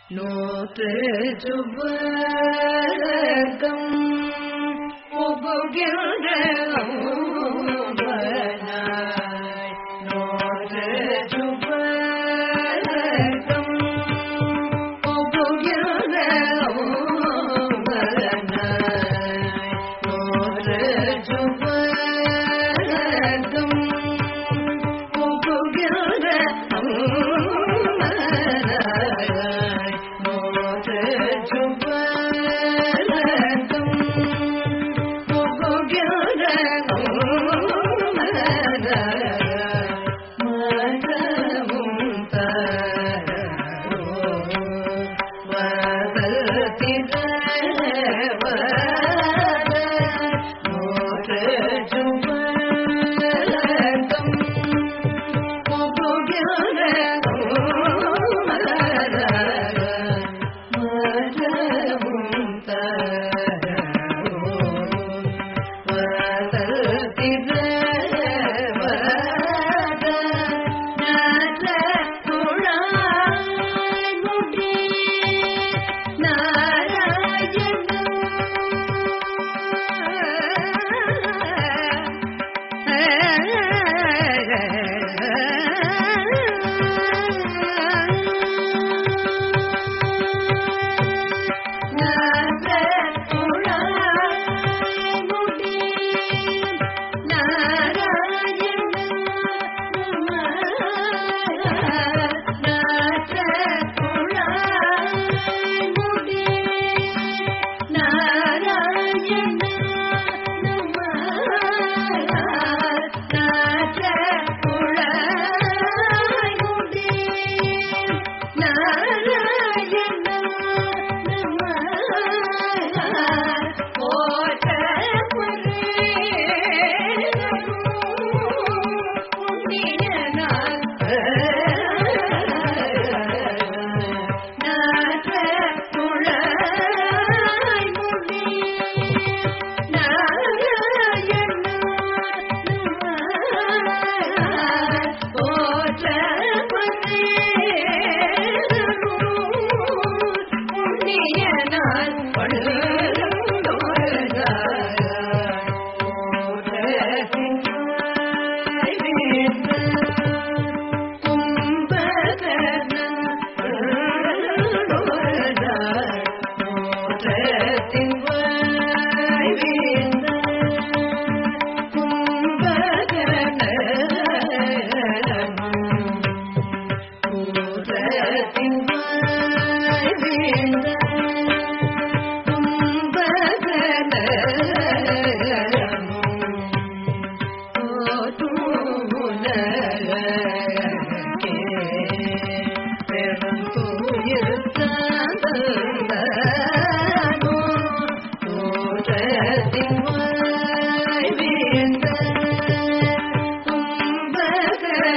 நூற்று சுபர்க்கம் புகுகின்ற அம்பனாய். நூற்று சுபர்க்கம் புகுகின்ற அம்பனாய். நூற்று சுபர்க்கம் புகுகின்ற அம்பனாய். நூற்று சுபர்க்கம் புகுகின்ற அம்பனாய். மனமும்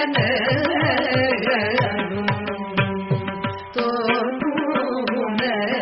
தோன்றும்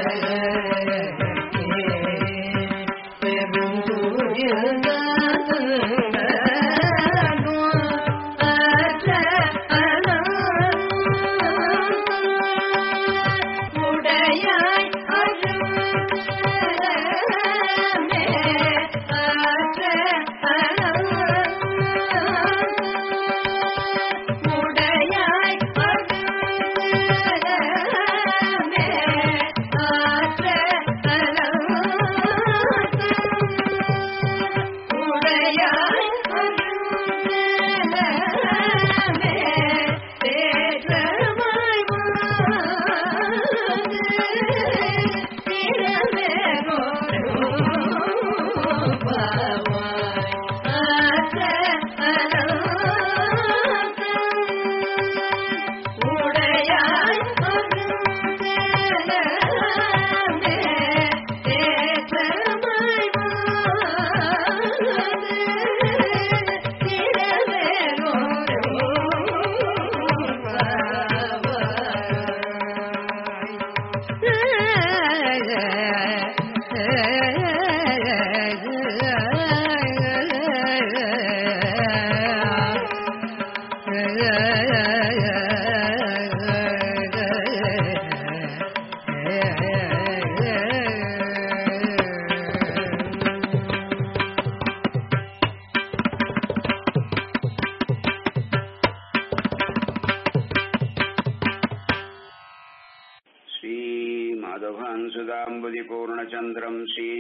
श्रीमदभान् सुदाम्बुदिपूर्णचन्द्रम्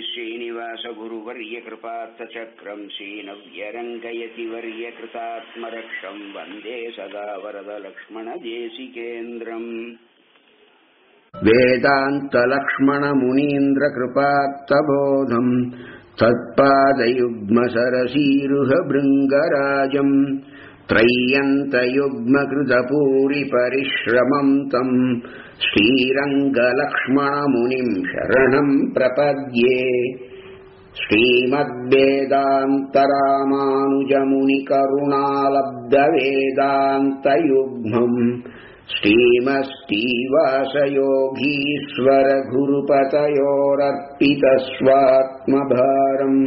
श्रीश्रीनिवासगुरुवर्यकृपार्थचक्रम् श्रीनव्यरङ्गयतिवर्यकृतात्मरक्षम् वन्दे सदा वरदलक्ष्मणदेशिकेन्द्रम् वेदान्तलक्ष्मणमुनीन्द्रकृपात्तबोधम् तत्पादयुग्मसरसीरुहभृङ्गराजम् त्रय्यन्तयुग्मकृतपूरिपरिश्रमम् तम् श्रीरङ्गलक्ष्मणमुनिम् शरणम् प्रपद्ये श्रीमद्वेदान्तरामानुजमुनिकरुणालब्धवेदान्तयुग्मम् श्रीमस्तीवासयोगीश्वरगुरुपतयोरर्पितस्वात्मभारम्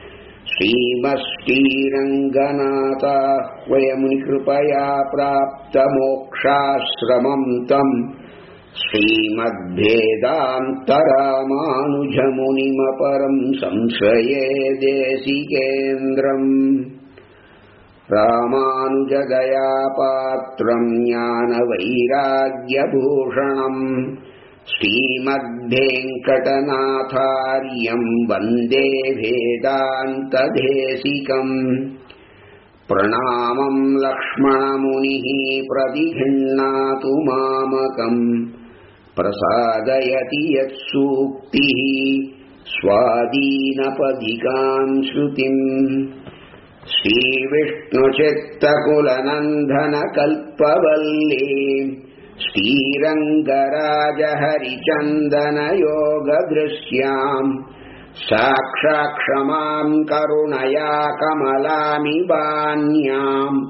श्रीमश्रीरङ्गनाथाह्वयमुनिकृपया प्राप्तमोक्षाश्रमम् तम् श्रीमद्वेदान्तरामानुजमुनिमपरम् संश्रये देशिकेन्द्रम् रामानुजदयापात्रम् ज्ञानवैराग्यभूषणम् श्रीमद्वेङ्कटनाथार्यम् वन्दे भेदान्तदेशिकम् प्रणामम् लक्ष्मणमुनिः प्रतिगृह्णातु मामकम् प्रसादयति यत्सूक्तिः स्वादीनपदिकाम् श्रुतिम् श्रीविष्णुचित्तकुलनन्दनकल्पवल्ली श्रीरङ्गराजहरिचन्दनयोगदृश्याम् साक्षाक्षमाम् करुणया कमलामिबान्याम्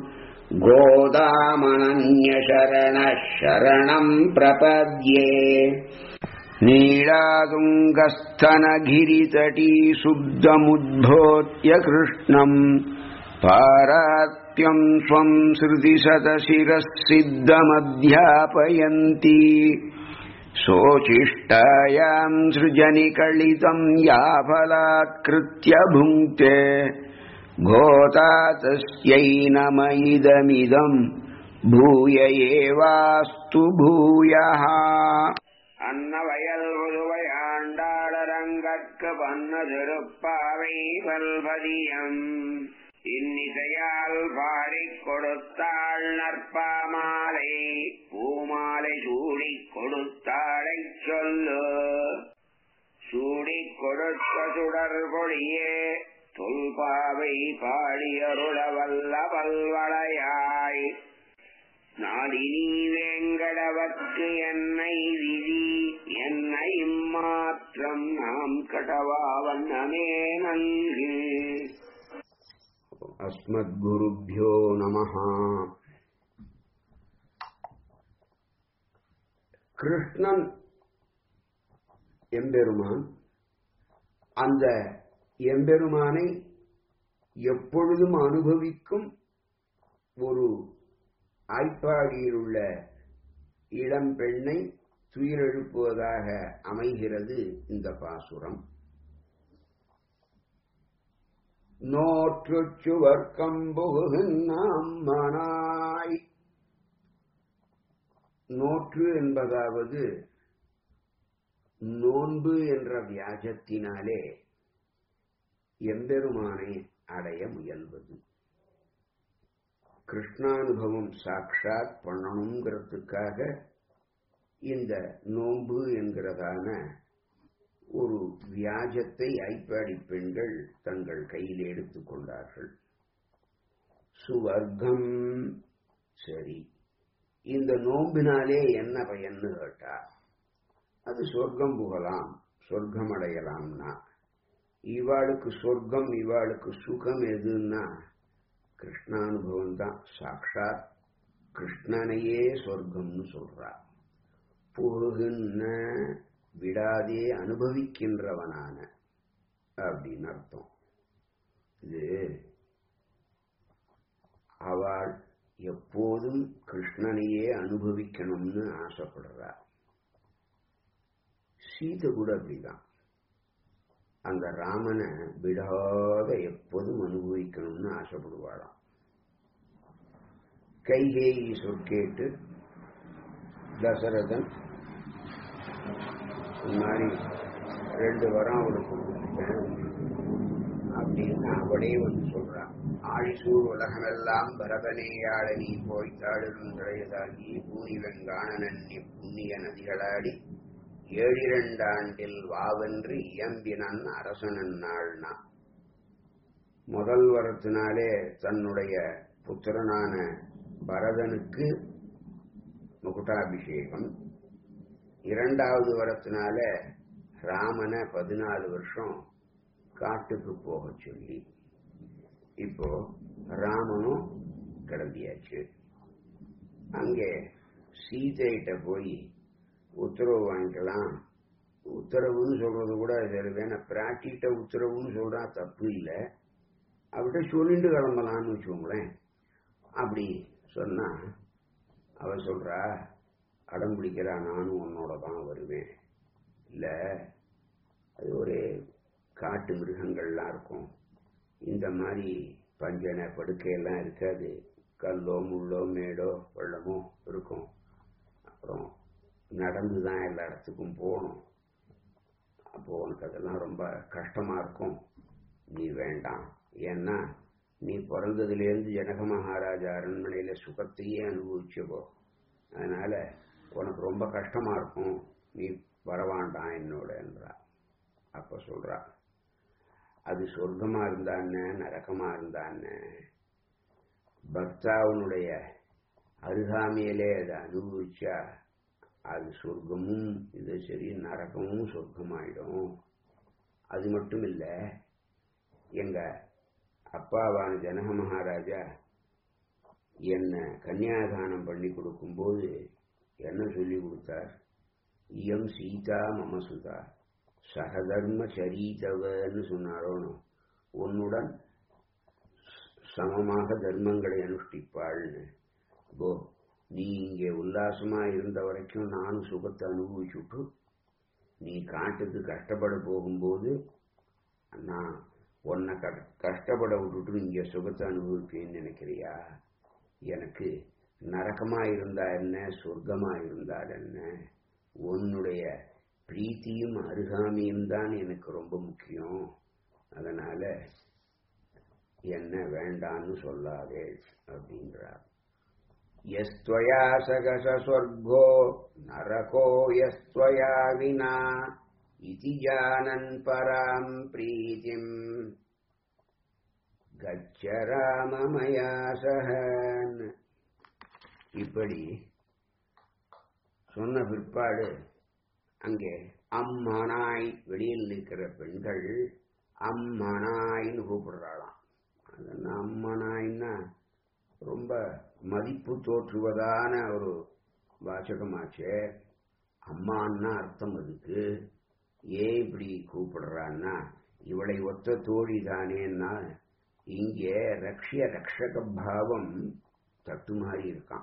गोदामनन्यशरणः शरणम् प्रपद्ये नीलातुङ्गस्थनगिरितटी शुद्धमुद्भोत्य कृष्णम् पारात्यम् स्वम् श्रुतिशतशिरः सिद्धमध्यापयन्ती सोचिष्टायाम् सृजनिकलितम् याफलात्कृत्य भुङ्क्ते घोता तस्यै नम इदमिदम् भूय एवास्तु भूयः அன்னவயல் புதுவையாண்டாளரங்கற்கு பன்ன திருப்பாவை பல்பதியம் இன்னிசையால் பாடிக் கொடுத்தாள் நற்பாமாலை பூமாலை சூடிக் கொடுத்தாளைச் சொல்லு சூடிக் கொடுத்த சுடர் பொழியே தொல்பாவை பாடியருள வல்ல பல்வளையாய் நாடினி வேங்கடவர்க்கு என்னை விதி என்னை மாற்றம் நாம் கடவா வண்ணமே நல்கு அஸ்மத்குருभ्यो நமः கிருஷ்ணன் எம்பெருமான் அந்த எம்பெருமானை எப்பொழுதும் அனுபவிக்கும் ஒரு ஆய்ப்பாடியில் உள்ள இளம் பெண்ணை துயிலெழுப்புவதாக அமைகிறது இந்த பாசுரம் நோற்றுச்சுவர்க்கம் புகுகின்னாய் நோற்று என்பதாவது நோன்பு என்ற வியாஜத்தினாலே எம்பெருமானை அடைய முயல்வது கிருஷ்ணானுபவம் சாட்சாத் பண்ணணுங்கிறதுக்காக இந்த நோன்பு என்கிறதான ஒரு வியாஜத்தை ஐப்பாடி பெண்கள் தங்கள் கையில் எடுத்துக் கொண்டார்கள் சுவர்க்கம் சரி இந்த நோம்பினாலே என்ன பயன்னு கேட்டா அது சொர்க்கம் புகலாம் சொர்க்கம் அடையலாம்னா இவாளுக்கு சொர்க்கம் இவாளுக்கு சுகம் எதுன்னா கிருஷ்ணானுபவம் தான் சாட்சாத் கிருஷ்ணனையே சொர்க்கம்னு சொல்றா புகுகின்ற விடாதே அனுபவிக்கின்றவனான அப்படின்னு அர்த்தம் இது அவள் எப்போதும் கிருஷ்ணனையே அனுபவிக்கணும்னு ஆசைப்படுறா சீதை கூட அப்படிதான் அந்த ராமனை விடாத எப்போதும் அனுபவிக்கணும்னு ஆசைப்படுவாளாம் கைகேயி சொற்கேட்டு தசரதன் இந்த மாதிரி ரெண்டு வரம் அவளுக்கு கொடுத்துட்டேன் அப்படின்னு அவளே வந்து சொல்றான் ஆழிசூர் உலகமெல்லாம் பரதனேயாள நீ போய் தாழுந்தடையதாகி பூனி வெங்கானனன்னி புண்ணிய நதிகளாடி ஏழிரண்டாண்டில் வாவென்று இயம்பினன் அரசனன் நாள்னா முதல் வரத்தினாலே தன்னுடைய புத்திரனான பரதனுக்கு முகுட்டாபிஷேகம் இரண்டாவது வரத்தினால ராமனை பதினாலு வருஷம் காட்டுக்கு போக சொல்லி இப்போ ராமனும் கிளம்பியாச்சு அங்கே சீதைகிட்ட போய் உத்தரவு வாங்கிக்கலாம் உத்தரவுன்னு சொல்றது கூட சரி வேணா பிராட்டிகிட்ட உத்தரவுன்னு சொல்றா தப்பு இல்லை அவர்கிட்ட சொல்லிட்டு கிளம்பலான்னு வச்சுக்கோங்களேன் அப்படி சொன்னா அவ சொல்றா அடம் பிடிக்கிறா நானும் உன்னோட தான் வருவேன் இல்ல அது ஒரே காட்டு மிருகங்கள்லாம் இருக்கும் இந்த மாதிரி பஞ்சனை படுக்கையெல்லாம் இருக்காது கல்லோ முள்ளோ மேடோ வெள்ளமோ இருக்கும் அப்புறம் நடந்து தான் எல்லா இடத்துக்கும் போகணும் அப்போ உனக்கு அதெல்லாம் ரொம்ப கஷ்டமா இருக்கும் நீ வேண்டாம் ஏன்னா நீ பிறந்ததுலேருந்து ஜனக மகாராஜா அரண்மனையில சுகத்தையே அனுபவிச்சப்போ அதனால உனக்கு ரொம்ப கஷ்டமா இருக்கும் நீ வரவாண்டாம் என்னோட என்றா அப்ப சொல்றா அது சொர்க்கமா இருந்தான்னு நரக்கமா இருந்தான்னு பக்தாவுனுடைய அருகாமையிலே அதை அனுபவிச்சா அது சொர்க்கமும் இது சரி நரகமும் சொர்க்கமாயிடும் அது மட்டும் இல்ல எங்க அப்பாவான ஜனக மகாராஜா என்ன கன்னியாதானம் பண்ணி கொடுக்கும்போது என்ன சொல்லி கொடுத்தார் இயம் சீதா மமசுதா சகதர்ம சரீதவன்னு சொன்னாரோனோ உன்னுடன் சமமாக தர்மங்களை அனுஷ்டிப்பாள்னு போ நீ இங்கே உல்லாசமா இருந்த வரைக்கும் நானும் சுகத்தை அனுபவிச்சுட்டு நீ காட்டுக்கு கஷ்டப்பட போகும்போது நான் உன்னை கஷ்டப்பட விட்டுட்டு இங்க சுகத்தை அனுபவிப்பேன்னு நினைக்கிறியா எனக்கு நரக்கமா இருந்தா என்ன சொர்க்கமா இருந்தால் என்ன உன்னுடைய பிரீத்தியும் அருகாமையும் தான் எனக்கு ரொம்ப முக்கியம் அதனால என்ன வேண்டான்னு சொல்லாதே அப்படின்றார் यस्त्वया सकसस्वर्गो नरको यस्त्वया विना इति जानन् पराम् प्रीतिम् गच्छ ராமமயா சகன் இப்படி சொன்ன பிற்பாடு அங்கே அம்மனாய் வெளியில் நிற்கிற பெண்கள் அம்மனாய்னு கூப்பிடுறாளாம் அது அம்மனாய்னா ரொம்ப மதிப்பு தோற்றுவதான ஒரு வாசகமாச்சே அம்மான்னா அர்த்தம் அதுக்கு ஏன் இப்படி கூப்பிடுறான்னா இவளை ஒத்த தோழி தானேன்னா இங்கே ரக்ஷிய ரக்ஷக பாவம் தட்டு மாறி இருக்கான்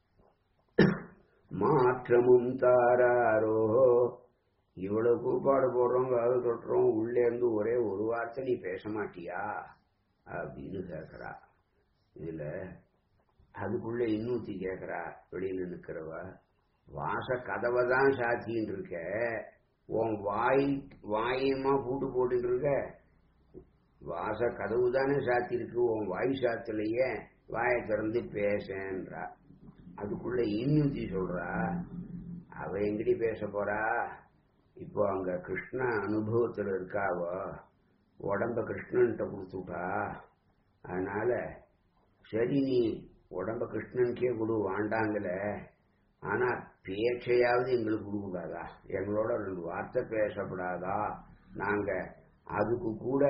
மாற்றமும் தாராரோ இவ்வளவு கூப்பாடு போடுறோம் காது தொட்டுறோம் உள்ளே இருந்து ஒரே ஒரு வார்த்தை நீ பேச மாட்டியா அப்படின்னு கேட்கிறா இதுல அதுக்குள்ள இன்னூத்தி கேக்குறா வெளியில நிக்கிறவ வாச கதவை தான் சாத்தின்னு இருக்க உன் வாய் வாயமா பூட்டு போட்டுட்டு இருக்க வாச கதவு தானே சாத்தி இருக்கு உன் வாய் சாத்திலேயே வாயை திறந்து பேசன்றா அதுக்குள்ள இன்னூத்தி சொல்றா அவ எங்கடி பேச போறா இப்போ அங்க கிருஷ்ண அனுபவத்துல இருக்காவோ உடம்ப கிருஷ்ணன்கிட்ட கொடுத்துட்டா அதனால சரி நீ உடம்ப கிருஷ்ணனுக்கே கொடு வாண்டாங்கல ஆனா பேச்சையாவது எங்களுக்கு கொடுக்கூடாதா எங்களோட ரெண்டு வார்த்தை பேசப்படாதா நாங்க அதுக்கு கூட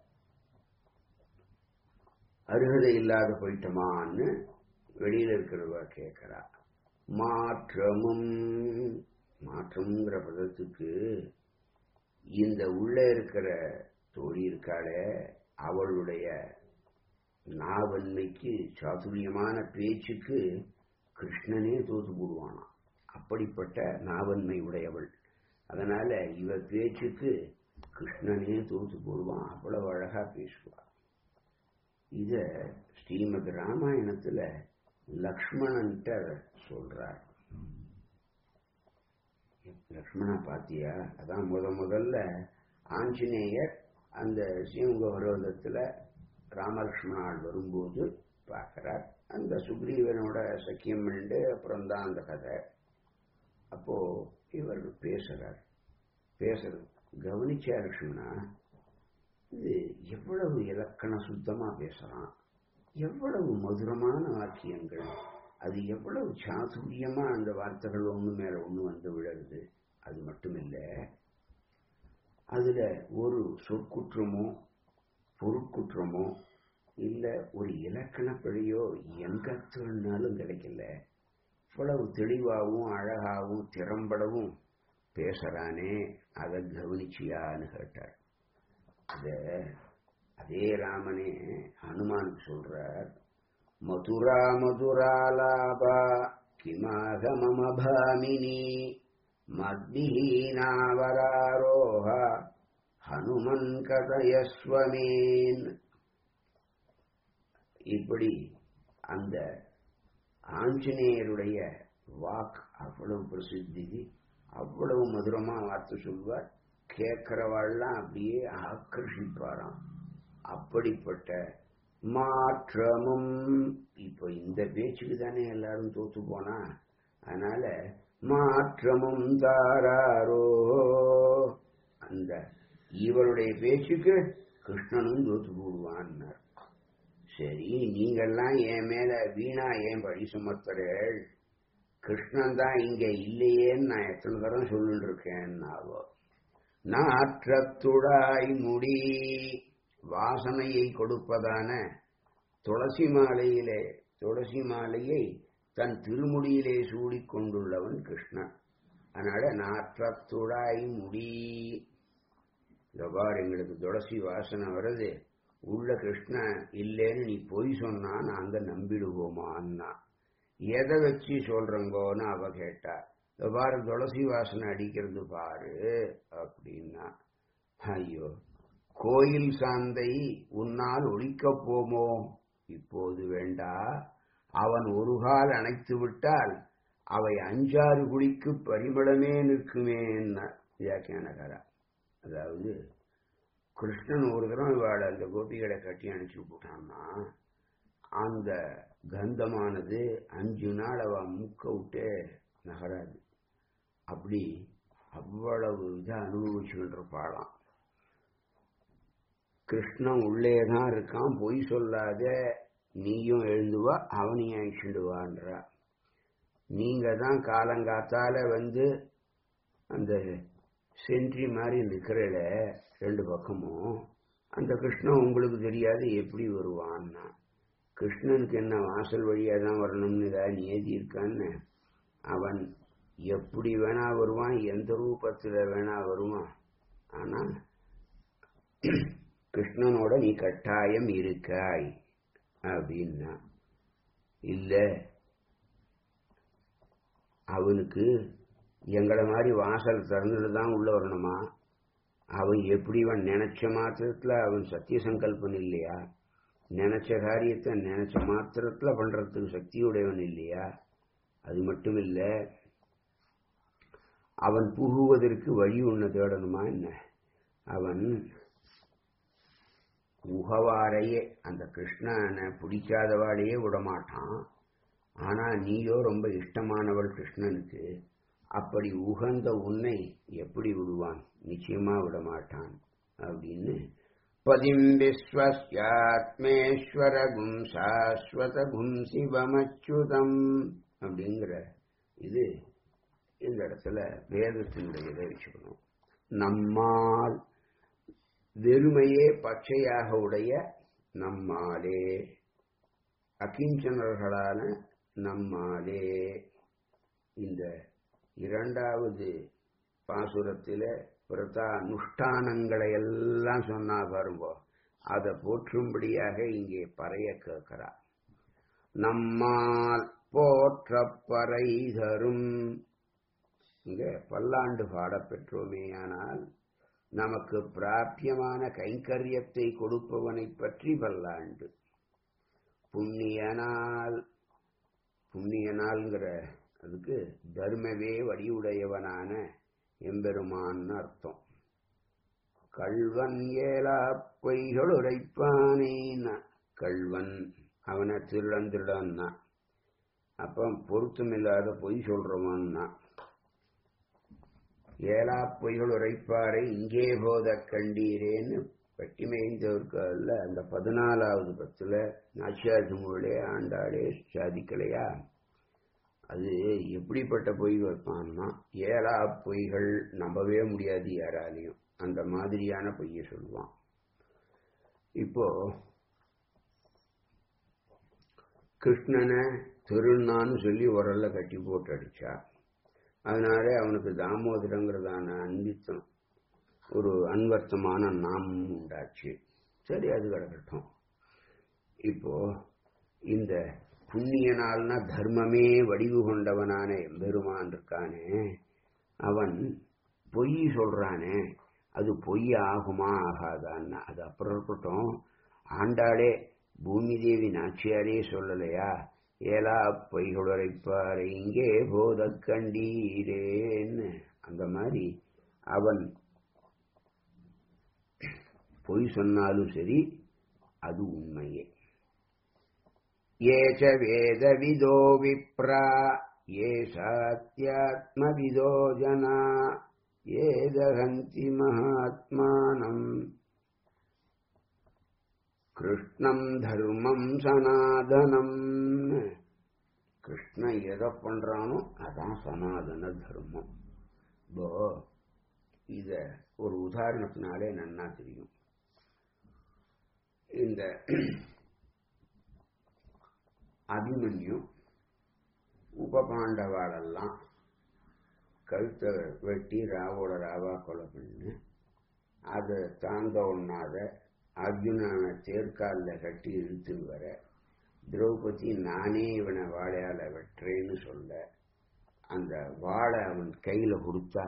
அருகதை இல்லாத போயிட்டோமான்னு வெளியில இருக்கிறவ கேட்கிறா மாற்றமும் மாற்றம்ங்கிற பதத்துக்கு இந்த உள்ள இருக்கிற தோழி இருக்காளே அவளுடைய நாவன்மைக்கு சாதுரியமான பேச்சுக்கு கிருஷ்ணனே தோத்து போடுவானாம் அப்படிப்பட்ட நாவன்மை உடையவள் அதனால இவ பேச்சுக்கு கிருஷ்ணனே தோத்து போடுவான் அவ்வளவு அழகா பேசுவா இத ஸ்ரீமத் ராமாயணத்துல லக்ஷ்மணன்ட்ட சொல்றார் லக்ஷ்மணா பாத்தியா அதான் முத முதல்ல ஆஞ்சநேயர் அந்த சிவங்க விரோதத்துல ராமலக்ஷ்மணால் வரும்போது பார்க்கிறார் அந்த சுக்ரீவனோட சக்கியம் பண்ணிட்டு அப்புறம் தான் அந்த கதை அப்போ இவர் பேசுறார் பேசுறது கவனிச்சா லக்ஷ்மணா இது எவ்வளவு இலக்கண சுத்தமா பேசுறான் எவ்வளவு மதுரமான வாக்கியங்கள் அது எவ்வளவு சாதுரியமா அந்த வார்த்தைகள் ஒண்ணு மேல ஒண்ணு வந்து விழுது அது மட்டுமில்ல அதுல ஒரு சொற்குற்றமோ பொருட்குற்றமோ இல்ல ஒரு இலக்கண பிழையோ எங்க திருநாளும் கிடைக்கல இவ்வளவு தெளிவாகவும் அழகாகவும் திறம்படவும் பேசுறானே அதை கவனிச்சியான்னு கேட்டார் அத அதே ராமனே ஹனுமானுக்கு சொல்றார் மதுரா மதுராலாபா கிமாக மம பாமினி மத்விஹீனாவராரோஹ ஹனுமன் கதயஸ்வமேன் இப்படி அந்த ஆஞ்சநேயருடைய வாக் அவ்வளவு பிரசித்தி அவ்வளவு மதுரமா வார்த்தை சொல்வார் கேட்கிறவாள்லாம் அப்படியே ஆக்கர்ஷிப்பாராம் அப்படிப்பட்ட மாற்றமும் இப்ப இந்த பேச்சுக்கு தானே எல்லாரும் தோத்து போனா அதனால மாற்றமும் தாராரோ அந்த இவருடைய பேச்சுக்கு கிருஷ்ணனும் தோத்து போடுவான்னார் சரி நீங்கெல்லாம் என் மேல வீணா ஏன் பழி சுமத்துறேள் கிருஷ்ணன் தான் இங்க இல்லையேன்னு நான் எத்தனை தரம் சொல்லிட்டு இருக்கேன்னாவோ நாற்றத்துடாய் முடி வாசனையை கொடுப்பதான துளசி மாலையிலே துளசி மாலையை தன் திருமுடியிலே சூடிக் கொண்டுள்ளவன் கிருஷ்ணன் அதனால நாற்றத்துடாய் முடி பார் எங்களுக்கு துளசி வாசனை வருது உள்ள கிருஷ்ணன் இல்லைன்னு நீ பொய் சொன்னா நாங்க நம்பிடுவோமான்னா எதை வச்சு சொல்றங்கோன்னு அவ கேட்டா பாரு துளசி வாசனை அடிக்கிறது பாரு அப்படின்னா ஐயோ கோயில் சாந்தை உன்னால் ஒழிக்கப் போமோ இப்போது வேண்டா அவன் ஒரு கால் அணைத்து விட்டால் அவை அஞ்சாறு குடிக்கு பரிமளமே நிற்குமேன்னா வியாக்கியானகாரா அதாவது கிருஷ்ணன் ஒரு தரம் இவாள அந்த கோபிகளை கட்டி அனுப்பிச்சு விட்டான்னா அந்த கந்தமானது அஞ்சு நாள் அவ மூக்க விட்டே நகராது அப்படி அவ்வளவு இதை அனுபவிச்சுக்கிட்டு இருப்பாளாம் கிருஷ்ணன் உள்ளே தான் இருக்கான் பொய் சொல்லாத நீயும் எழுந்துவா அவனையும் அழிச்சுடுவான்றா நீங்க தான் காலங்காத்தால வந்து அந்த சென்ட்ரி மாதிரி நிக்கிறல ரெண்டு பக்கமும் அந்த கிருஷ்ணன் உங்களுக்கு தெரியாது எப்படி வருவான்னா கிருஷ்ணனுக்கு என்ன வாசல் வழியா தான் வரணும்னு ஏதாவது நியதி இருக்கான்னு அவன் எப்படி வேணா வருவான் எந்த ரூபத்துல வேணா வருவான் ஆனா கிருஷ்ணனோட நீ கட்டாயம் இருக்காய் அப்படின்னா இல்ல அவனுக்கு எங்களை மாதிரி வாசல் திறந்துட்டு தான் உள்ள வரணுமா அவன் எப்படி அவன் நினைச்ச மாத்திரத்துல அவன் சத்திய சங்கல்பன் இல்லையா நினைச்ச காரியத்தை நினைச்ச மாத்திரத்துல பண்றதுக்கு சக்தியுடையவன் இல்லையா அது மட்டும் இல்ல அவன் புகுவதற்கு வழி ஒண்ணு தேடணுமா என்ன அவன் உகவாரையே அந்த கிருஷ்ணனை பிடிக்காதவாளையே விடமாட்டான் ஆனா நீயோ ரொம்ப இஷ்டமானவள் கிருஷ்ணனுக்கு அப்படி உகந்த உன்னை எப்படி விடுவான் நிச்சயமா விடமாட்டான் அப்படின்னு பதிம் விஸ்வஸ்யாத்மேஸ்வரகும் சாஸ்வதகும் சிவமச்சுதம் அப்படிங்கிற இது இந்த இடத்துல வேதத்தினுடைய இதை வச்சுக்கணும் நம்மால் வெறுமையே பச்சையாக உடைய நம்மாலே அகிஞ்சனர்களான நம்மாலே இந்த இரண்டாவது பாசுரத்தில பிரதா அனுஷ்டானங்களை எல்லாம் சொன்னா பாருங்க அதை போற்றும்படியாக இங்கே பறைய கேட்கிறா நம்மால் போற்ற பறை தரும் இங்க பல்லாண்டு பாடப்பெற்றோமேயானால் நமக்கு பிராபியமான கைங்கரியத்தை கொடுப்பவனை பற்றி பல்லாண்டு புண்ணியனால் புண்ணியனால்ங்கிற அதுக்கு தர்மவே வடிவுடையவனான எம்பெருமான்னு அர்த்தம் கள்வன் ஏலா பொய்கள் உரைப்பானேன்னா கள்வன் அவனை திருடன் திருடன்னா அப்ப பொருத்தமில்லாத பொய் சொல்றவன்னா ஏலா பொய்கள் உரைப்பாரை இங்கே போத கண்டீரேன்னு பட்டிமைந்தவர்கள் அந்த பதினாலாவது பத்துல நாச்சியாஜமுகளே ஆண்டாளே சாதிக்கலையா அது எப்படிப்பட்ட பொய் வைப்பான்னா ஏழா பொய்கள் நம்பவே முடியாது யாராலையும் அந்த மாதிரியான பொய்ய சொல்லுவான் இப்போ கிருஷ்ணனை திருநான்னு சொல்லி உரல்ல கட்டி போட்டு அடிச்சா அதனால அவனுக்கு தாமோதரங்கிறதான அன்பித்தம் ஒரு அன்வர்த்தமான நாமம் உண்டாச்சு சரி அது கிடக்கட்டும் இப்போ இந்த புண்ணிய நாள்னா தர்மமே வடிவு கொண்டவனான எம்பெருமான் இருக்கானே அவன் பொய் சொல்றானே அது பொய் ஆகுமா ஆகாதான்னா அது அப்புறம் இருக்கட்டும் ஆண்டாளே பூமி தேவி நாச்சியாரே சொல்லலையா ஏலா பொய்கள் உரைப்பார் இங்கே போத கண்டீரேன்னு அந்த மாதிரி அவன் பொய் சொன்னாலும் சரி அது உண்மையே ஏச்ச வேதவிதோ விப்ரா ஏ சாத்தியாத்மவிதோ ஜனா ஏதகந்தி மகாத்மானம் கிருஷ்ணம் தர்மம் சனாதனம் கிருஷ்ணன் எதை பண்றானோ அதான் சனாதன தர்மம் இப்போ இத ஒரு உதாரணத்தினாலே நன்னா தெரியும் இந்த அபிமன்யு உபபாண்டவாளெல்லாம் கழுத்தை வெட்டி ராவோட ராவா கொலை பண்ணு அதை தாங்க ஒண்ணாத அர்ஜுனனை தேர்காலில் கட்டி இழுத்துன்னு வர திரௌபதி நானே இவனை வாழையால வெட்டுறேன்னு சொல்ல அந்த வாழை அவன் கையில கொடுத்தா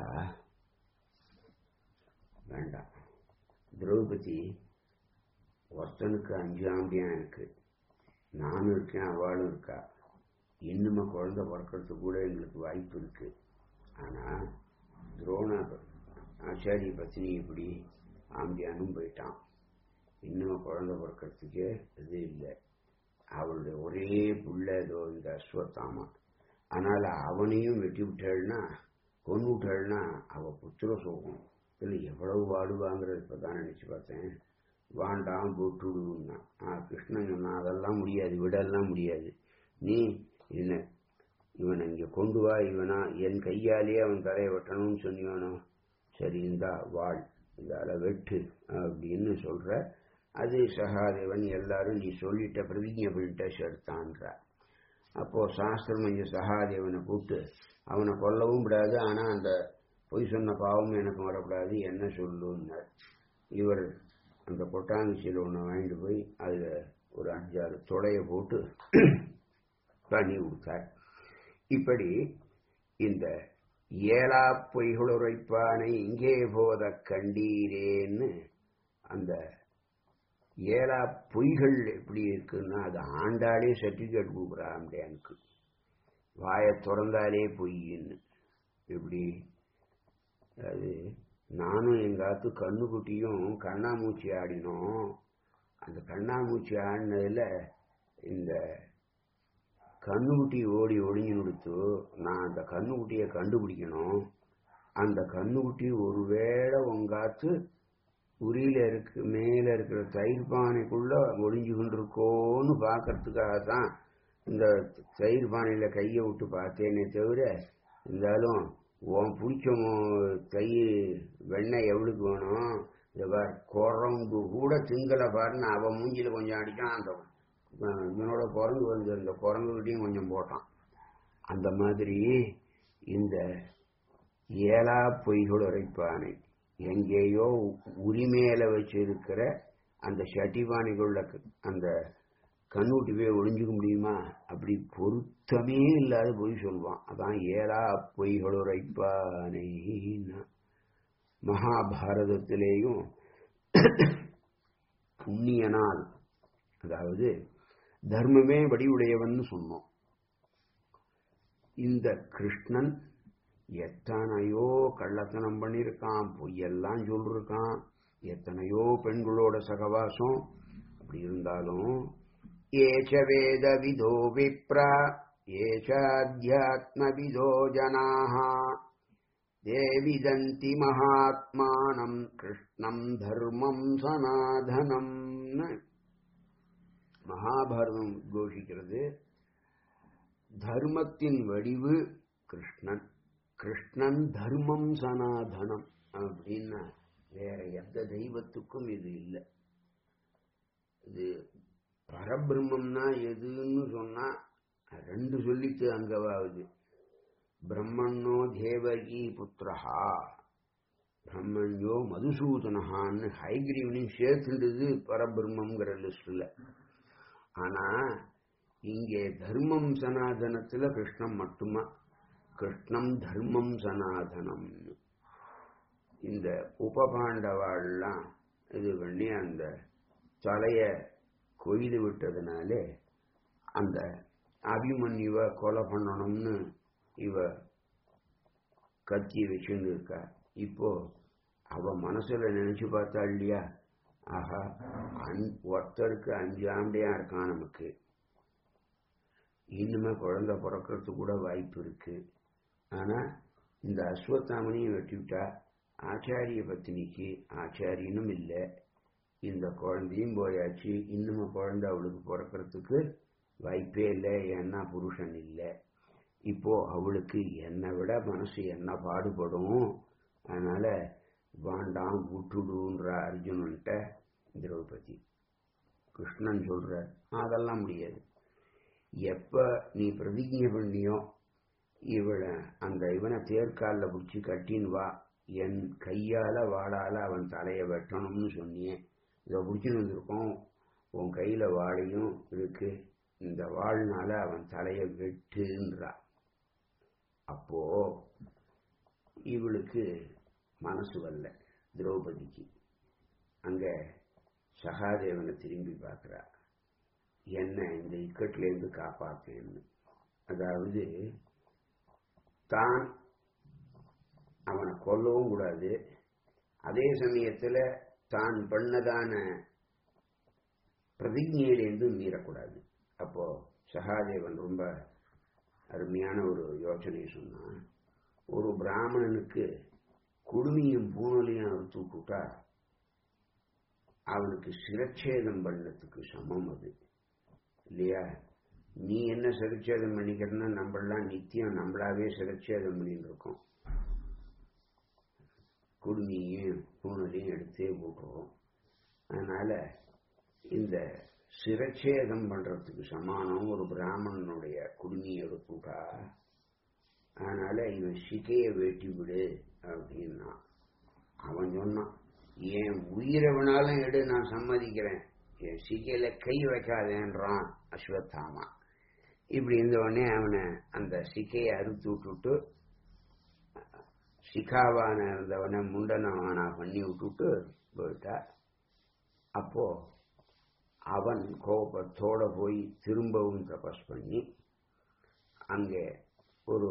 வேண்டாம் திரௌபதி ஒருத்தனுக்கு அஞ்சு ஆம்பியான் இருக்கு நானும் இருக்கேன் அவளும் இருக்கா இன்னுமா குழந்தை பிறக்கிறதுக்கு கூட எங்களுக்கு வாய்ப்பு இருக்கு ஆனா துரோண ஆச்சாரிய பத்தினி இப்படி ஆம்பியானும் போயிட்டான் இன்னும் குழந்தை பிறக்கிறதுக்கே இது இல்லை அவளுடைய ஒரே புள்ள ஏதோ இந்த அஸ்வத்தாமா அதனால அவனையும் வெட்டி விட்டாள்னா கொண்டு விட்டாள்னா அவ புத்திர சோகம் இல்லை எவ்வளவு வாடுவாங்கிறது இப்பதான் நினைச்சு பார்த்தேன் வாண்டாம் போட்டுடுன்னா ஆ கிருஷ்ணன் சொன்னா அதெல்லாம் முடியாது விடலாம் முடியாது நீ என்ன இவனை இங்க கொண்டு வா இவனா என் கையாலேயே அவன் தலையை வெட்டணும்னு சொன்னியானோ சரி இந்தா வாழ் இதால வெட்டு அப்படின்னு சொல்ற அது சகாதேவன் எல்லாரும் நீ சொல்லிட்ட பிரதிஜை பண்ணிட்ட செடுத்தான்ற அப்போ சாஸ்திரம் கொஞ்சம் சகாதேவனை கூப்பிட்டு அவனை கொல்லவும் விடாது ஆனா அந்த பொய் சொன்ன பாவம் எனக்கு வரக்கூடாது என்ன சொல்லுன்னார் இவர் அந்த கொட்டாங்குச்சியில் ஒன்று வாங்கிட்டு போய் அதில் ஒரு அஞ்சாறு தொடைய போட்டு பண்ணி கொடுத்தார் இப்படி இந்த ஏலா பொய்களுரைப்பானை இங்கே போத கண்டீரேன்னு அந்த ஏலா பொய்கள் எப்படி இருக்குன்னா அது ஆண்டாலே சர்டிஃபிகேட் கொடுக்குறான் எனக்கு வாயை திறந்தாலே பொய்ன்னு எப்படி அது நானும் எங்காத்து கண்ணுக்குட்டியும் கண்ணாமூச்சி ஆடினோம் அந்த கண்ணாமூச்சி ஆடினதுல இந்த கண்ணுக்குட்டி ஓடி ஒளிஞ்சு கொடுத்து நான் அந்த கண்ணுக்குட்டியை கண்டுபிடிக்கணும் அந்த கண்ணுக்குட்டி ஒருவேளை உங்காத்து உரியில இருக்கு மேல இருக்கிற தயிர் பானைக்குள்ள ஒளிஞ்சு கொண்டிருக்கோன்னு பாக்கிறதுக்காக தான் இந்த தயிர் பானையில கையை விட்டு பார்த்தேனே தவிர இருந்தாலும் உன் பிடிச்ச தயிர் வெண்ணெய் எவ்வளவுக்கு வேணும் இதை குரங்கு கூட திங்கல பாருன்னு அவன் மூஞ்சில கொஞ்சம் அடிக்கான் அந்த இவனோட குரங்கு வந்து அந்த குரங்குகிட்டையும் கொஞ்சம் போட்டான் அந்த மாதிரி இந்த ஏலா பொய்கள் உரைப்பானை எங்கேயோ உரிமையில வச்சிருக்கிற அந்த சட்டிபானைக்குள்ள அந்த கண்ணூட்டி போய் ஒளிஞ்சுக்க முடியுமா அப்படி பொருத்தமே இல்லாத பொய் சொல்லுவான் அதான் ஏலா பொய்கள் உரைப்பானை மகாபாரதத்திலேயும் புண்ணிய நாள் அதாவது தர்மமே வடிவுடையவன் சொன்னோம் இந்த கிருஷ்ணன் எத்தனையோ கள்ளத்தனம் பண்ணியிருக்கான் பொய்யெல்லாம் சொல்லிருக்கான் எத்தனையோ பெண்களோட சகவாசம் அப்படி இருந்தாலும் ஏச்ச வேத விதோ விப்ரா ஏச்சாத்தியாத்மவிதோ ஜனாக தேவிதந்தி மகாத்மானம் கிருஷ்ணம் தர்மம் சனாதனம் மகாபாரதம் உத்கோஷிக்கிறது தர்மத்தின் வடிவு கிருஷ்ணன் கிருஷ்ணன் தர்மம் சனாதனம் அப்படின்னா வேற எந்த தெய்வத்துக்கும் இது இல்லை இது பரபிரம்மம்னா எதுன்னு சொன்னா ரெண்டு சொல்லித்து அங்கவாகுது பிரம்மண்ணோ தேவகி புத்திரஹா பிரம்மண்யோ மதுசூதனஹான்னு ஹைகிரீவனையும் சேர்த்துண்டது பரபிரம்மங்கிற லிஸ்ட்ல ஆனா இங்கே தர்மம் சனாதனத்துல கிருஷ்ணம் மட்டுமா கிருஷ்ணம் தர்மம் சனாதனம் இந்த உபபாண்டவாள்லாம் இது பண்ணி அந்த தலைய கொய்து விட்டதுனாலே அந்த அபிமன்யுவ கொலை பண்ணணும்னு இவ கத்தி வச்சுன்னு இருக்கா இப்போ அவ மனசுல நினைச்சு பார்த்தா இல்லையா ஆஹா ஒருத்தருக்கு அஞ்சு ஆண்டையா இருக்கான் நமக்கு இன்னுமே குழந்தை பிறக்கிறதுக்கு கூட வாய்ப்பு இருக்கு ஆனா இந்த அஸ்வத்தாமனையும் வெட்டிவிட்டா ஆச்சாரிய பத்தினிக்கு ஆச்சாரியனும் இல்லை இந்த குழந்தையும் போயாச்சு இன்னுமே குழந்தை அவளுக்கு பிறக்கிறதுக்கு வாய்ப்பே இல்லை ஏன்னா புருஷன் இல்லை இப்போ அவளுக்கு என்னை விட மனசு என்ன பாடுபடும் அதனால வாண்டாம் விட்டுடுன்ற அர்ஜுனன்ட்ட திரௌபதி கிருஷ்ணன் சொல்ற அதெல்லாம் முடியாது எப்ப நீ பிரதிஜை பண்ணியோ இவளை அந்த இவனை தேர்காலில் பிடிச்சி கட்டின்னு வா என் கையால வாடால அவன் தலையை வெட்டணும்னு சொன்னியே இதை பிடிச்சின்னு வந்திருக்கோம் உன் கையில வாழையும் இருக்கு இந்த வாழ்னால அவன் தலையை வெட்டுன்றா அப்போ இவளுக்கு மனசு வரல திரௌபதிக்கு அங்க சகாதேவனை திரும்பி பார்க்கிறா என்ன இந்த இக்கட்டிலேருந்து காப்பாத்தேன்னு அதாவது தான் அவனை கொல்லவும் கூடாது அதே சமயத்துல தான் பண்ணதான பிரதிஜையிலேருந்து மீறக்கூடாது அப்போ சகாதேவன் ரொம்ப அருமையான ஒரு யோசனையை சொன்னான் ஒரு பிராமணனுக்கு குடுமியும் பூனலையும் அறுத்து விட்டுட்டா அவனுக்கு சிரச்சேதம் பண்ணதுக்கு சமம் அது இல்லையா நீ என்ன சிரச்சேதம் பண்ணிக்கிறன்னா நம்மளாம் நித்தியம் நம்மளாவே சிரச்சேதம் பண்ணிட்டு இருக்கோம் குடுமியையும் பூனலையும் எடுத்தே போட்டுறோம் அதனால இந்த சிரச்சேதம் பண்றதுக்கு சமானம் ஒரு பிராமணனுடைய குடுமியை எடுத்துட்டா அதனால இவன் சிகையை வெட்டி விடு அப்படின்னா அவன் சொன்னான் என் உயிரை வேணாலும் எடு நான் சம்மதிக்கிறேன் என் சிகையில கை வைக்காதேன்றான் அஸ்வத்தாமா இப்படி இருந்த உடனே அவனை அந்த சிக்கையை அறுத்து விட்டுட்டு சிகாவான இருந்தவனை முண்டனவானா பண்ணி விட்டுட்டு போயிட்டா அப்போ அவன் கோபத்தோட போய் திரும்பவும் தபஸ் பண்ணி அங்கே ஒரு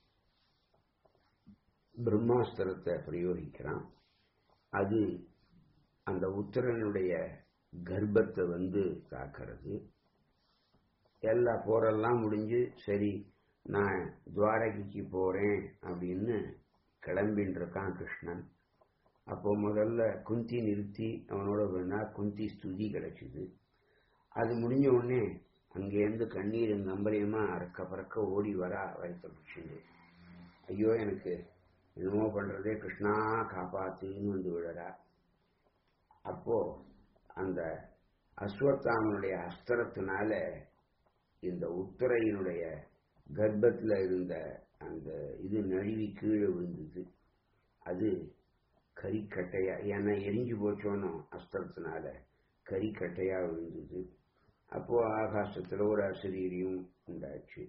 பிரம்மாஸ்திரத்தை பிரயோகிக்கிறான் அது அந்த உத்தரனுடைய கர்ப்பத்தை வந்து தாக்கிறது எல்லா போரெல்லாம் முடிஞ்சு சரி நான் துவாரகைக்கு போறேன் அப்படின்னு கிளம்பின்னு இருக்கான் கிருஷ்ணன் அப்போ முதல்ல குந்தி நிறுத்தி அவனோட வேணா குந்தி ஸ்துதி கிடைச்சிது அது முடிஞ்ச உடனே அங்கேருந்து கண்ணீர் நம்பரியமா அறக்க பறக்க ஓடி வரா வயிற்று பிடிச்சிட்டு ஐயோ எனக்கு என்னமோ பண்றதே கிருஷ்ணா காப்பாத்துன்னு வந்து விழறா அப்போ அந்த அஸ்வத்தாமனுடைய அஸ்திரத்தினால இந்த உத்தரையினுடைய கர்ப்பத்தில் இருந்த அந்த இது நழுவி கீழே விழுந்தது அது கறிக்கட்டையா ஏன்னா எரிஞ்சு போச்சோனோ அஸ்திரத்தினால கறிக்கட்டையா விழுந்தது அப்போ ஆகாசத்துல ஒரு அசிரியும் உண்டாச்சு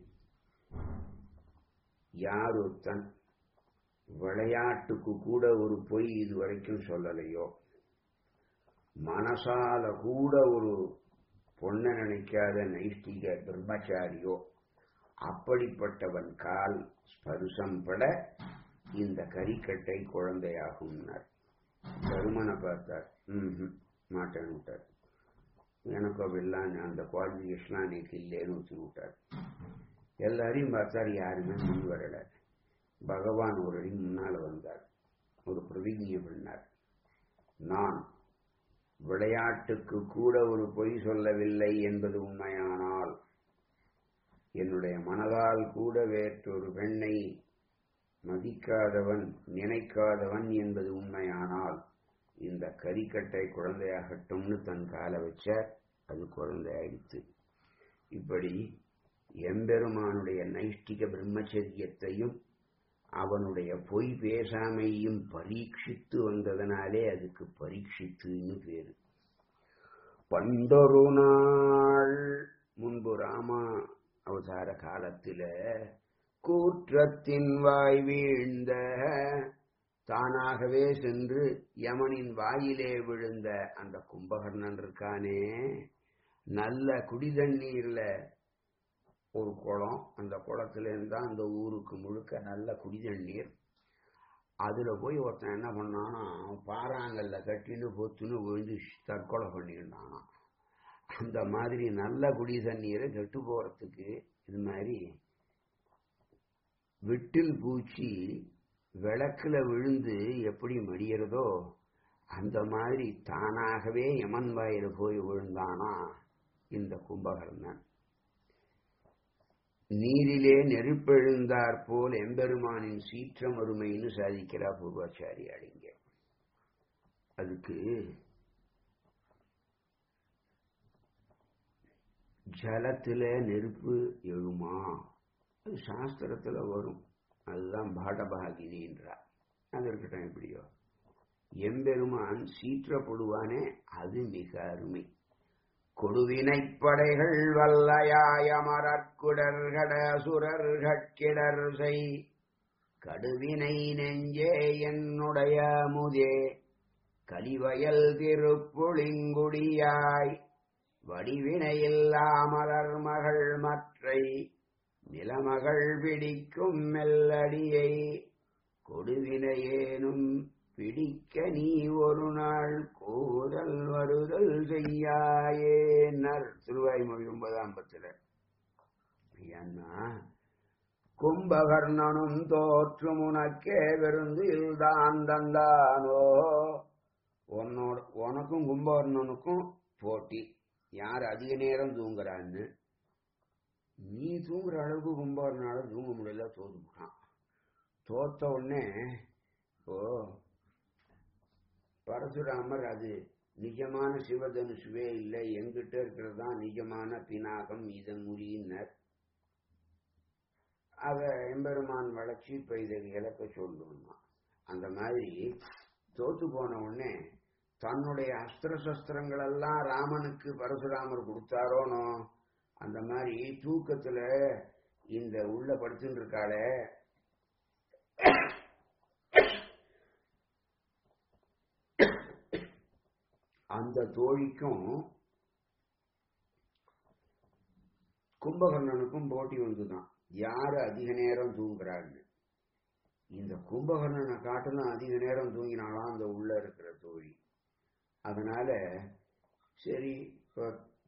யார் ஒருத்தன் விளையாட்டுக்கு கூட ஒரு பொய் இது வரைக்கும் சொல்லலையோ மனசால கூட ஒரு பொண்ணை நினைக்காத நைஷ்டிக பிரம்மச்சாரியோ அப்படிப்பட்டவன் கால் ஸ்பர்சம் பட இந்த கரிக்கட்டை குழந்தையாகும்னார் தருமனை பார்த்தார் ம் மாட்டேன்னு விட்டார் எனக்கு அவெல்லாம் அந்த குவாலிஃபிகேஷன்லாம் எனக்கு இல்லைன்னு வச்சு விட்டார் எல்லாரையும் பார்த்தார் யாருமே முன் வரல பகவான் ஒரு அடி முன்னால வந்தார் ஒரு பிரதிஜை பண்ணார் நான் விளையாட்டுக்கு கூட ஒரு பொய் சொல்லவில்லை என்பது உண்மையானால் என்னுடைய மனதால் கூட வேற்றொரு பெண்ணை மதிக்காதவன் நினைக்காதவன் என்பது உண்மையானால் இந்த கரிக்கட்டை குழந்தையாகட்டும்னு தன் காலை வச்சார் அது குழந்தையாயிடுத்து இப்படி எம்பெருமானுடைய நைஷ்டிக பிரம்மச்சரியத்தையும் அவனுடைய பொய் பேசாமையும் பரீட்சித்து வந்ததனாலே அதுக்கு பரீட்சித்துன்னு பேரு பண்டொரு நாள் முன்பு ராமா அவதார காலத்தில கூற்றத்தின் வாய் வீழ்ந்த தானாகவே சென்று யமனின் வாயிலே விழுந்த அந்த கும்பகர்ணன் இருக்கானே நல்ல குடிதண்ணீர்ல ஒரு குளம் அந்த குளத்துல இருந்தா அந்த ஊருக்கு முழுக்க நல்ல குடிதண்ணீர் அதுல போய் ஒருத்தன் என்ன பண்ணானா பாறாங்கல்ல கட்டின்னு பொத்துன்னு விழுந்து தற்கொலை பண்ணியிருந்தானா அந்த மாதிரி நல்ல குடி தண்ணீரை கெட்டு போறதுக்கு இது மாதிரி விட்டில் பூச்சி விளக்குல விழுந்து எப்படி மடியறதோ அந்த மாதிரி தானாகவே யமன் வாயில போய் விழுந்தானா இந்த கும்பகர்ணன் நீரிலே நெருப்பெழுந்தார் போல் எம்பெருமானின் சீற்றம் அருமைன்னு சாதிக்கிறார் பூர்வாச்சாரியார் இங்க அதுக்கு ஜலத்துல நெருப்பு எழுமா அது சாஸ்திரத்துல வரும் அதுதான் பாடபாகினின்றார் அது இருக்கட்டும் எப்படியோ எம்பெருமான் சீற்றப்படுவானே அது மிக அருமை கொடுவினைப் படைகள் வல்லயாயமரற்குடர்கட சுரர்கட்கிடர் செய் கடுவினை நெஞ்சே என்னுடைய முதே கலிவயல் திருப்புளிங்குடியாய் வடிவினையில்லாமலர் மகள் மற்றை நிலமகள் பிடிக்கும் மெல்லடியை கொடுவினையேனும் பிடிக்க நீ ஒரு நாள் கூதல் வருதல் செய்யாயே நர் திருவாய்மொழி ஒன்பதாம் பத்துல ஏன்னா கும்பகர்ணனும் தோற்றும் உனக்கே விருந்தில் தான் தந்தானோ உன்னோட உனக்கும் கும்பகர்ணனுக்கும் போட்டி யார் அதிக நேரம் தூங்குறான்னு நீ தூங்குற அளவுக்கு கும்பகர்ணனால தூங்க முடியல தோத்துட்டான் தோத்த உடனே இப்போ பரசுராமர் அது நிஜமான சிவதனுசுவே இல்லை எங்கிட்ட இருக்கிறது தான் நிஜமான பினாகம் இதன் முறியினர் அத எம்பெருமான் வளர்ச்சி இப்ப இதை இழக்க சொல்லணுமா அந்த மாதிரி தோத்து போன உடனே தன்னுடைய அஸ்திர சஸ்திரங்கள் எல்லாம் ராமனுக்கு பரசுராமர் கொடுத்தாரோனோ அந்த மாதிரி தூக்கத்துல இந்த உள்ள படுத்துட்டு இருக்காளே அந்த தோழிக்கும் கும்பகர்ணனுக்கும் போட்டி வந்துதான் யாரு அதிக நேரம் தூங்குறான்னு இந்த கும்பகர்ணனை காட்டிலும் அதிக நேரம் தூங்கினாலாம் அந்த உள்ள இருக்கிற தோழி அதனால சரி இப்ப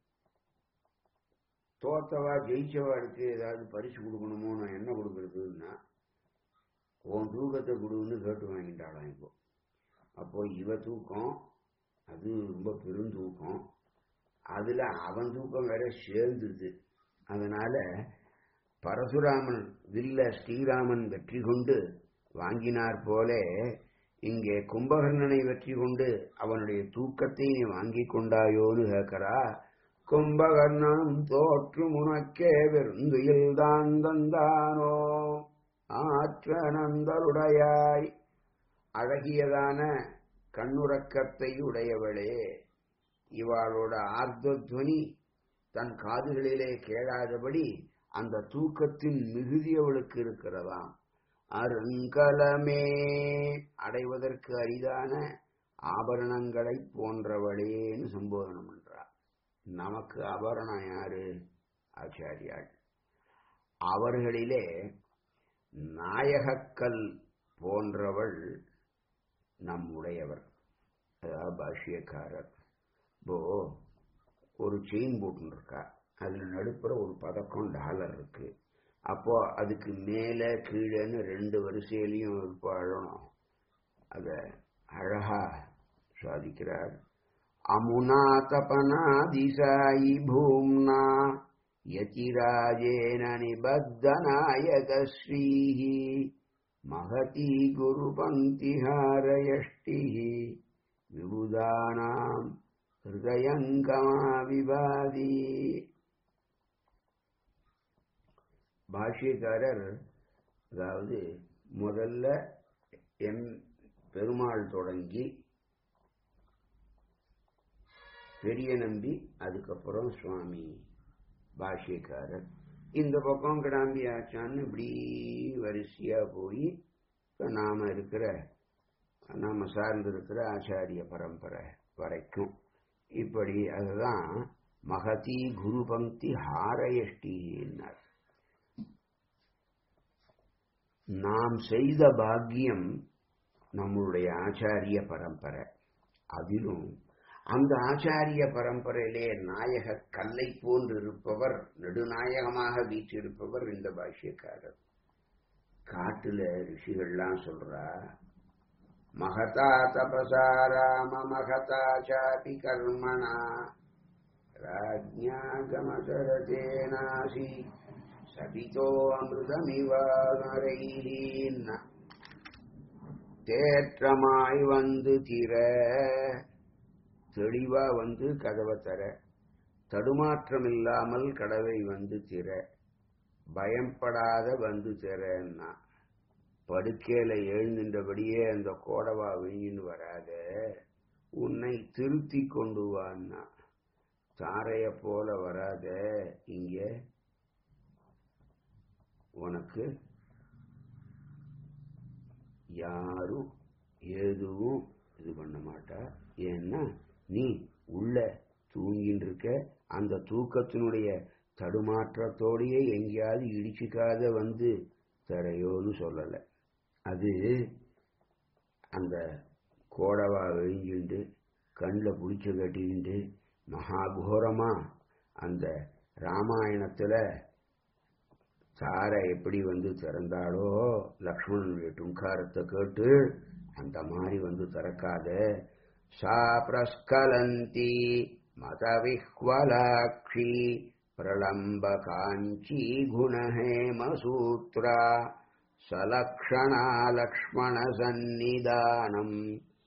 தோத்தவா ஜெயிச்சவாருக்கு ஏதாவது பரிசு கொடுக்கணுமோ நான் என்ன கொடுக்கறதுன்னா உன் தூக்கத்தை கொடுன்னு கேட்டு வாங்கிட்டாளாம் இப்போ அப்போ இவ தூக்கம் அது ரொம்ப பெருந்தூக்கம் அதுல அவன் தூக்கம் வேற சேர்ந்துது அதனால பரசுராமன் வில்ல ஸ்ரீராமன் வெற்றி கொண்டு வாங்கினார் போல இங்கே கும்பகர்ணனை வெற்றி கொண்டு அவனுடைய தூக்கத்தை நீ வாங்கி கொண்டாயோன்னு கேட்கிறா கும்பகர்ணனும் தோற்று உனக்கே வெறுந்துயில் தான் தந்தானோ ஆற்ற நந்தருடையாய் அழகியதான கண்ணுறக்கத்தை உடையவளே இவாளோட ஆர்த்தத்வனி தன் காதுகளிலே கேளாதபடி அந்த தூக்கத்தின் மிகுதி அவளுக்கு இருக்கிறதாம் அருங்கலமே அடைவதற்கு அரிதான ஆபரணங்களை போன்றவளேன்னு சம்போதனம் பண்றார் நமக்கு ஆபரணம் யாரு ஆச்சாரியாள் அவர்களிலே நாயகக்கல் போன்றவள் நம்முடையவர் அதாவது பாஷ்யக்காரர் இப்போ ஒரு செயின் போட்டுருக்கா அதுல நடுப்புற ஒரு பதக்கம் டாலர் இருக்கு அப்போ அதுக்கு மேல கீழேன்னு ரெண்டு வரிசையிலையும் இருப்பாழணும் அத அழகா சாதிக்கிறார் அமுனா தபனா திசாயி பூம்னா யதிராஜேன நிபத்தநாயக ஸ்ரீஹி மகதி குரு பங்கிஹாரயஷ்டி விபுதானாம் ஹிருதயங்கமா விவாதி பாஷ்யக்காரர் அதாவது முதல்ல எம் பெருமாள் தொடங்கி பெரிய நம்பி அதுக்கப்புறம் சுவாமி பாஷ்யக்காரர் இந்த பக்கம் கிடாம்பி ஆச்சான்னு இப்படி வரிசையா போய் இப்ப நாம இருக்கிற நாம சார்ந்து இருக்கிற ஆச்சாரிய பரம்பரை வரைக்கும் இப்படி அதுதான் மகதி குரு பங்கி ஹாரயஷ்டின்னார் நாம் செய்த பாக்கியம் நம்மளுடைய ஆச்சாரிய பரம்பரை அதிலும் அந்த ஆச்சாரிய பரம்பரையிலே நாயக கல்லை போன்று இருப்பவர் நெடுநாயகமாக வீற்றிருப்பவர் இந்த பாஷ்யக்காரர் காட்டுல ரிஷிகள்லாம் சொல்றா மகதா தபசா ராம மகதா சாபி கர்மணா ராஜ்ஞாகமசரதேனாசி சபிதோ அமிர்தமிவானரைஹீன்ன தேற்றமாய் வந்து திற தெளிவா வந்து கதவை தர தடுமாற்றம் இல்லாமல் கடவை வந்து திற பயப்படாத வந்து திறன்னா படுக்கையில எழுந்தின்றபடியே அந்த கோடவா விழின்னு வராத உன்னை திருத்தி கொண்டு வான்னா தாரைய போல வராத இங்க உனக்கு யாரும் எதுவும் இது பண்ண மாட்டா ஏன்னா நீ உள்ள தூங்கின்னு இருக்க அந்த தூக்கத்தினுடைய தடுமாற்றத்தோடையே எங்கேயாவது இடிச்சுக்காத வந்து தரையோன்னு சொல்லல அது அந்த கோடவா விழிஞ்சுண்டு கண்ணில் புடிச்ச கட்டிக்கிண்டு மகாகோரமா அந்த ராமாயணத்துல சாரை எப்படி வந்து திறந்தாளோ லக்ஷ்மணனுடைய டுங்காரத்தை கேட்டு அந்த மாதிரி வந்து திறக்காத சா பிரஸ்கலந்தி மதவிஹ்வலாட்சி பிரளம்ப காஞ்சி குணஹேமசூத்ரா சலக்ஷணா லக்ஷ்மண சந்நிதானம்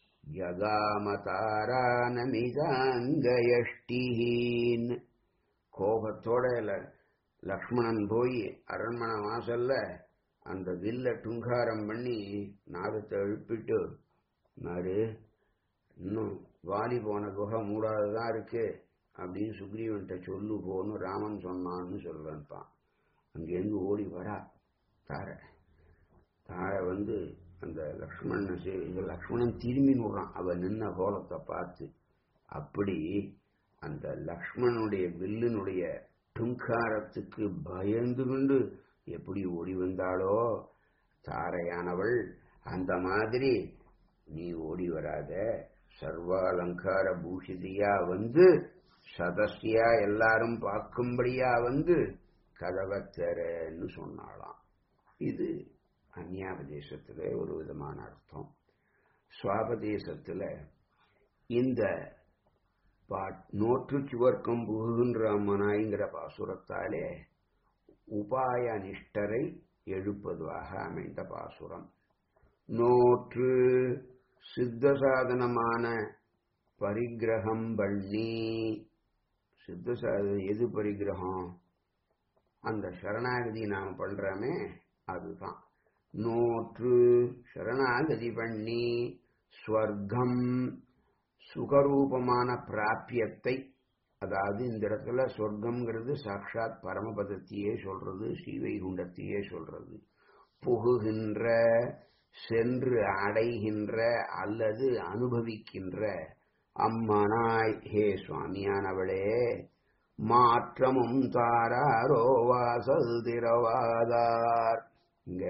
ஜகாமதாரானமிதாங்கயஷ்டிஹீன் கோபத்தோட லக்ஷ்மணன் போய் அரண்மனை வாசல்ல அந்த வில்ல டுங்காரம் பண்ணி நாதத்தை எழுப்பிட்டு நாரு இன்னும் வாலி போன குகை மூடாதுதான் இருக்கு அப்படின்னு சுக்ரீவன்கிட்ட சொல்லு போன்னு ராமன் சொன்னான்னு சொல்றேன்ப்பான் அங்கேருந்து ஓடி வரா தார தார வந்து அந்த லக்ஷ்மணன் லக்ஷ்மணன் திரும்பி விடுறான் அவ நின்ன கோலத்தை பார்த்து அப்படி அந்த லக்ஷ்மணனுடைய வில்லினுடைய டுங்காரத்துக்கு பயந்து கொண்டு எப்படி ஓடி வந்தாளோ தாரையானவள் அந்த மாதிரி நீ ஓடி வராத சர்வாலங்கார பூஷிதியா வந்து சதஸ்யா எல்லாரும் பார்க்கும்படியா வந்து கதவை தெரன்னு சொன்னாளாம் இது அந்யாபதேசத்துல ஒரு விதமான அர்த்தம் சுவாபதேசத்துல இந்த நோற்று சுவர்க்கம் புகுகின்ற அம்மனாய்ங்கிற பாசுரத்தாலே உபாய நிஷ்டரை எழுப்பதுவாக அமைந்த பாசுரம் நோற்று சித்த சாதனமான பரிகிரகம் பண்ணி சித்த சாதனம் எது பரிகிரகம் அந்த சரணாகதி நாம் பண்றோமே அதுதான் நோற்று சரணாகதி பண்ணி ஸ்வர்க்கம் சுகரூபமான பிராப்பியத்தை அதாவது இந்த இடத்துல சொர்க்கம்ங்கிறது சாட்சாத் பரமபதத்தையே சொல்றது ஸ்ரீவைகுண்டத்தையே சொல்றது புகுகின்ற சென்று அடைகின்ற அல்லது அனுபவிக்கின்ற அம்மனாய் ஹே சுவாமியானவளே மாற்றமும் தாராரோ வாசல் திரவாதார் இங்க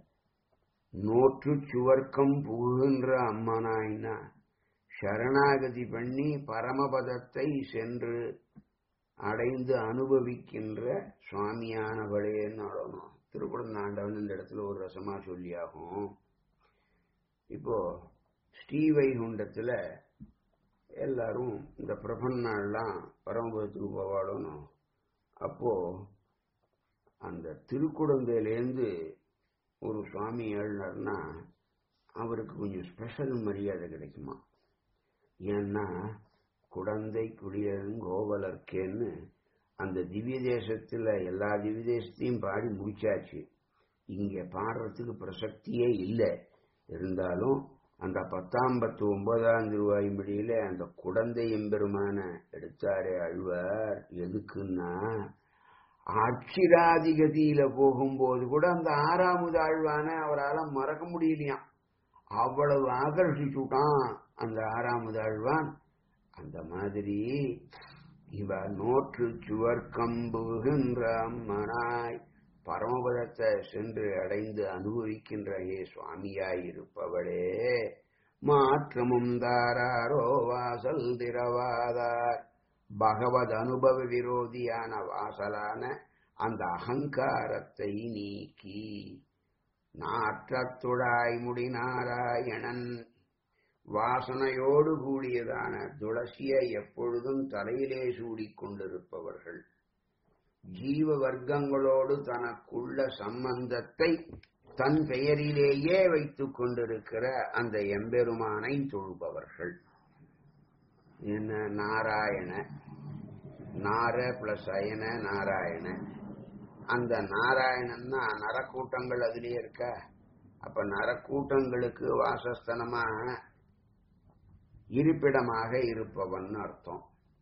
நோற்று சுவர்க்கம் புகுகின்ற அம்மனாயினா சரணாகதி பண்ணி பரமபதத்தை சென்று அடைந்து அனுபவிக்கின்ற சுவாமியானவளேன்னு அழணும் திருக்குடந்தாண்டவன் இந்த இடத்துல ஒரு ரசமா சொல்லியாகும் இப்போ ஸ்ரீவைகுண்டத்துல எல்லாரும் இந்த பிரபன்னாள்லாம் பரமபதத்துக்கு போவாளணும் அப்போ அந்த திருக்குடந்தையிலேருந்து ஒரு சுவாமி எழுனார்னா அவருக்கு கொஞ்சம் ஸ்பெஷல் மரியாதை கிடைக்குமா ஏன்னா குடந்தை குடியரன் கோவலர்க்கேன்னு அந்த திவ்ய தேசத்துல எல்லா திவ்ய தேசத்தையும் பாடி முடிச்சாச்சு இங்க பாடுறதுக்கு பிரசக்தியே இல்லை இருந்தாலும் அந்த பத்தாம் பத்து ஒன்பதாம் திருவாயும்படியில அந்த குடந்தை எம்பெருமான எடுத்தாரே அழ்வார் எதுக்குன்னா அக்ஷிராதிகதியில போகும்போது கூட அந்த ஆறாவது ஆழ்வான அவரால் மறக்க முடியலையாம் அவ்வளவு ஆகர்ஷிச்சுட்டான் அந்த ஆறாவது ஆழ்வான் அந்த மாதிரி இவ நோற்று சுவர் கம்புகின்ற அம்மனாய் பரமபதத்தை சென்று அடைந்து அனுபவிக்கின்ற ஏ சுவாமியாயிருப்பவளே மாற்றமும் தாராரோ வாசல் திரவாதார் பகவத் அனுபவ விரோதியான வாசலான அந்த அகங்காரத்தை நீக்கி நாற்றத்துடாய் முடி நாராயணன் வாசனையோடு கூடியதான துளசியை எப்பொழுதும் தலையிலே சூடிக் கொண்டிருப்பவர்கள் ஜீவ வர்க்கங்களோடு தனக்குள்ள சம்பந்தத்தை தன் பெயரிலேயே வைத்துக் கொண்டிருக்கிற அந்த எம்பெருமானை தொழுபவர்கள் என்ன நாராயண நார பிளஸ் அயன நாராயண அந்த நாராயணன்னா நரக்கூட்டங்கள் அதுலயே இருக்க அப்ப நரக்கூட்டங்களுக்கு வாசஸ்தனமா இருப்பிடமாக இருப்பவன் அர்த்தம்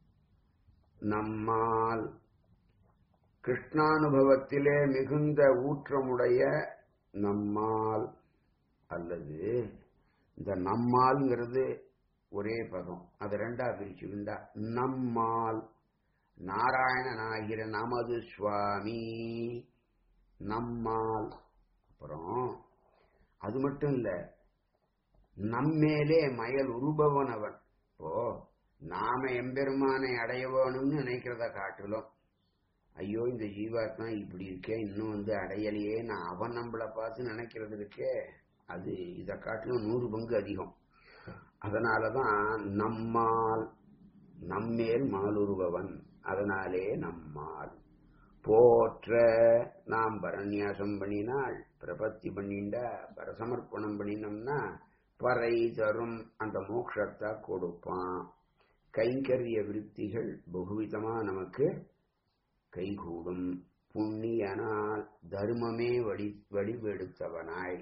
நம்மால் கிருஷ்ணானுபவத்திலே மிகுந்த ஊற்றமுடைய நம்மால் அல்லது இந்த நம்மால்ங்கிறது ஒரே பதம் அது ரெண்டா பிரிச்சுக்கிண்டா நம்மால் நாராயணனாகிற நமது சுவாமி நம்மால் அப்புறம் அது மட்டும் இல்ல நம்மேலே மயல் உருபவன் அவன் இப்போ நாம எம்பெருமானை அடைய வேணும்னு நினைக்கிறத காட்டிலும் ஐயோ இந்த ஜீவாத்மா இப்படி இருக்கே இன்னும் வந்து அடையலையே நான் அவன் நம்மளை பார்த்து நினைக்கிறது இருக்கே அது இதை காட்டிலும் நூறு பங்கு அதிகம் அதனாலதான் நம்மால் நம்மேல் மாலுருபவன் அதனாலே நம்மால் போற்ற நாம் பரநியாசம் பண்ணினால் பிரபத்தி பண்ணிண்டா பரசமர்ப்பணம் பண்ணினோம்னா பறை தரும் அந்த மோட்சத்தை கொடுப்பான் கைங்கரிய விருத்திகள் பகுவிதமா நமக்கு கைகூடும் புண்ணியனால் தர்மமே வடி வடிவெடுத்தவனாய்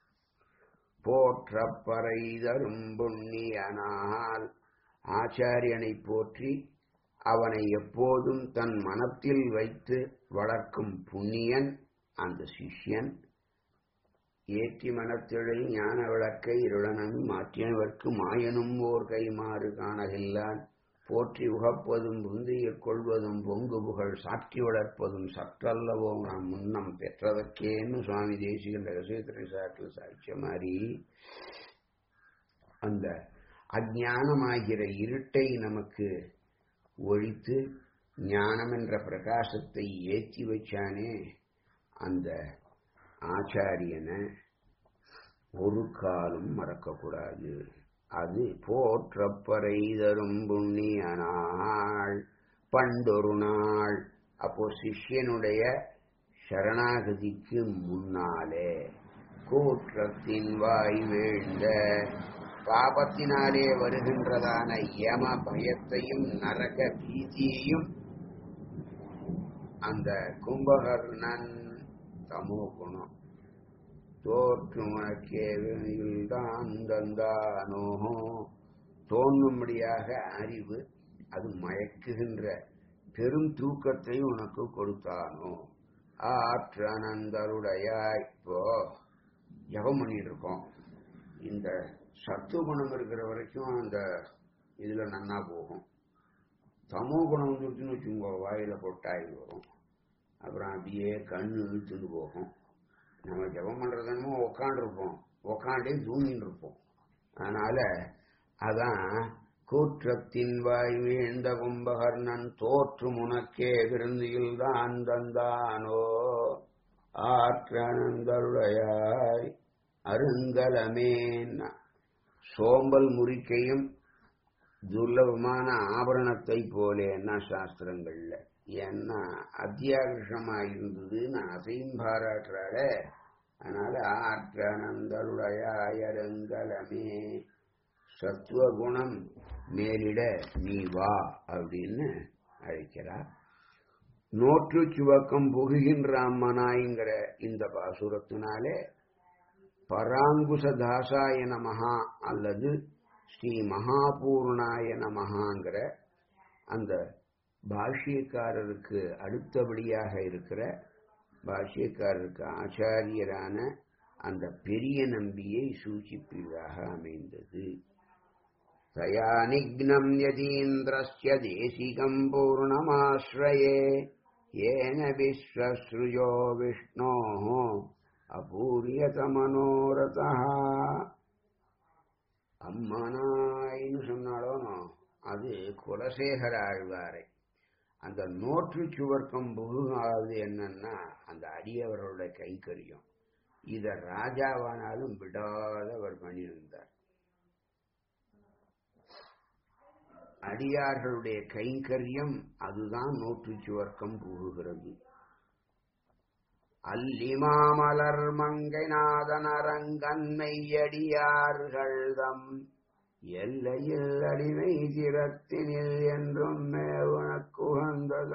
போற்றப்பறை தரும் புண்ணியனால் ஆச்சாரியனை போற்றி அவனை எப்போதும் தன் மனத்தில் வைத்து வளர்க்கும் புண்ணியன் அந்த சிஷ்யன் ஏற்றி மனத்திழில் ஞான விளக்கை இருளனன் மாற்றியவர்க்கு மாயனும் ஓர் கைமாறு காணகில்லான் போற்றி உகப்பதும் புந்தியக் கொள்வதும் பொங்கு புகழ் சாற்றி வளர்ப்பதும் சற்றல்லவோ நாம் முன்னம் பெற்றதற்கேன்னு சுவாமி தேசிகன் ரகசியத்திரை சாட்டில் சாட்சிய மாதிரி அந்த அஜானமாகிற இருட்டை நமக்கு ஒழித்து ஞானம் என்ற பிரகாசத்தை ஏற்றி வச்சானே அந்த ஆச்சாரியனை ஒரு காலம் மறக்கக்கூடாது அது போற்றப்பறை தரும் புண்ணியனாள் பண்டொரு நாள் அப்போ சிஷ்யனுடைய சரணாகதிக்கு முன்னாலே கூற்றத்தின் வாய் வீழ்ந்த பாபத்தினாலே வருகின்றதான யம பயத்தையும் நரக பீதியையும் அந்த கும்பகர்ணன் தமோ குணம் தோற்றுமக்கேதான் தந்தானோ தோன்றும்படியாக அறிவு அது மயக்குகின்ற பெரும் தூக்கத்தை உனக்கு கொடுத்தானோ ஆற்றனந்தருடையாய் இப்போ ஜபம் பண்ணிட்டு இருக்கோம் இந்த சத்துவ குணம் இருக்கிற வரைக்கும் அந்த இதுல நன்னா போகும் தமோ குணம் வந்துருச்சுன்னு வச்சுக்கோங்க வாயில கொட்டாய் வரும் அப்புறம் அப்படியே கண்ணு இழுத்துட்டு போகும் நம்ம ஜெபம் பண்றது என்னமோ உக்காண்டிருப்போம் உக்காண்டே தூங்கிட்டு இருப்போம் அதனால அதான் கூற்றத்தின் வாய் வீழ்ந்த கும்பகர்ணன் தோற்று முனக்கே விருந்தியில் தான் தந்தானோ ஆற்றனந்தருடையாய் அருங்கலமேன் சோம்பல் முறிக்கையும் துர்லபமான ஆபரணத்தை போலேன்னா சாஸ்திரங்கள்ல ஏன்னா அத்தியாகிருஷமா இருந்ததுன்னு அசையும் பாராட்டுறாள அதனால ஆற்றனந்தருடைய அயருங்கலமே சத்துவகுணம் மேலிட நீ வா அப்படின்னு அழைக்கிறார் நோற்று சுவக்கம் புகுகின்ற அம்மனாய்ங்கிற இந்த பாசுரத்தினாலே பராங்குச தாசாய நமஹா அல்லது ஸ்ரீ மகாபூர்ணாய நமஹாங்கிற அந்த பாஷ்யக்காரருக்கு அடுத்தபடியாக இருக்கிற பாஷ்யக்காரருக்கு ஆச்சாரியரான அந்த பெரிய நம்பியை சூச்சிப்பதாக அமைந்தது தயா நிக்னம் யதீந்திரஸ்ய தேசிகம் பூர்ணமாஸ்ரயே ஏன விஸ்வஸ்ருஜோ விஷ்ணோ அபூரியதமனோரதா அம்மனாயின்னு சொன்னாலும் அது குலசேகர ஆழ்வாரை அந்த நோற்று சுவர்க்கம் புகுகாது என்னன்னா அந்த அடியவரோட கைக்கரியம் இத ராஜாவானாலும் விடாத அவர் பண்ணியிருந்தார் அடியார்களுடைய கைங்கரியம் அதுதான் நோற்று சுவர்க்கம் புகுகிறது அல்லிமாமலர் மங்கை நாதனரங்கன் மெய்யடியார்கள் தம் எல்லையில் அடிமை திறத்தினில் என்றும் உனக்கு உகந்தது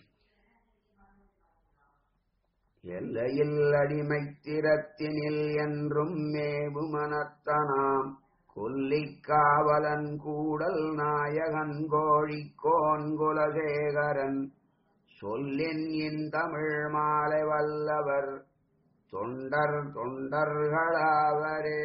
எல்லையில் அடிமை திறத்தினில் என்றும் மேவு மனத்தனாம் கொல்லிக்காவலன் கூடல் நாயகன் கோழிக்கோன் குலசேகரன் சொல்லின் இன் தமிழ் மாலை வல்லவர் தொண்டர் தொண்டர்களாவரே